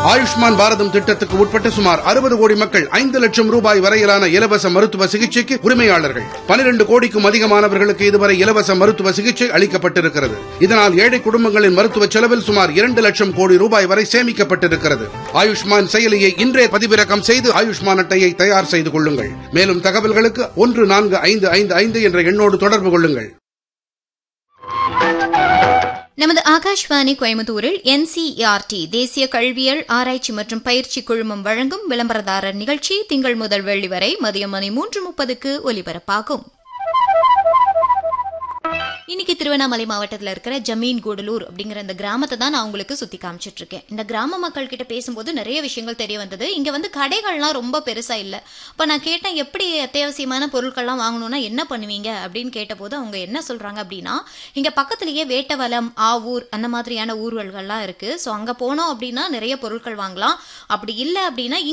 ஆயுஷ்மான் பாரதம் திட்டத்துக்கு உட்பட்ட சுமார் அறுபது கோடி மக்கள் ஐந்து லட்சம் ரூபாய் வரையிலான இலவச மருத்துவ சிகிச்சைக்கு உரிமையாளர்கள் பனிரெண்டு கோடிக்கும் அதிகமானவர்களுக்கு இதுவரை இலவச மருத்துவ சிகிச்சை அளிக்கப்பட்டிருக்கிறது இதனால் ஏழை குடும்பங்களின் மருத்துவ செலவில் சுமார் இரண்டு லட்சம் கோடி ரூபாய் வரை சேமிக்கப்பட்டிருக்கிறது ஆயுஷ்மான் செயலியை இன்றே பதிவிறக்கம் செய்து ஆயுஷ்மான் அட்டையை தயார் செய்து கொள்ளுங்கள் மேலும் தகவல்களுக்கு ஒன்று நான்கு ஐந்து ஐந்து ஐந்து என்ற எண்ணோடு தொடர்பு கொள்ளுங்கள் நமது ஆகாஷ்வாணி கோயம்புத்தூரில் என்சிஇஆர்டி தேசிய கல்வியல் ஆராய்ச்சி மற்றும் பயிற்சி குழுமம் வழங்கும் விளம்பரதாரர் நிகழ்ச்சி திங்கள் முதல் வெள்ளி வரை மதியம் மணி மூன்று முப்பதுக்கு ஒலிபரப்பாகும் இன்னைக்கு திருவண்ணாமலை மாவட்டத்தில் இருக்கிற ஜமீன் கூடலூர் அப்படிங்கிற இந்த கிராமத்தை தான் நான் உங்களுக்கு சுத்தி காமிச்சிட்டு இருக்கேன் இந்த கிராம மக்கள் கிட்ட பேசும்போது நிறைய விஷயங்கள் தெரிய வந்தது இங்க வந்து கடைகள்லாம் ரொம்ப பெருசா இல்ல இப்ப நான் கேட்டேன் எப்படி அத்தியாவசியமான பொருட்கள்லாம் வாங்கணும்னா என்ன பண்ணுவீங்க அப்படின்னு கேட்டபோது அவங்க என்ன சொல்றாங்க அப்படின்னா இங்க பக்கத்திலேயே வேட்டவலம் ஆவூர் அந்த மாதிரியான ஊர்கள்லாம் இருக்கு ஸோ அங்க போனோம் அப்படின்னா நிறைய பொருட்கள் வாங்கலாம் அப்படி இல்லை அப்படின்னா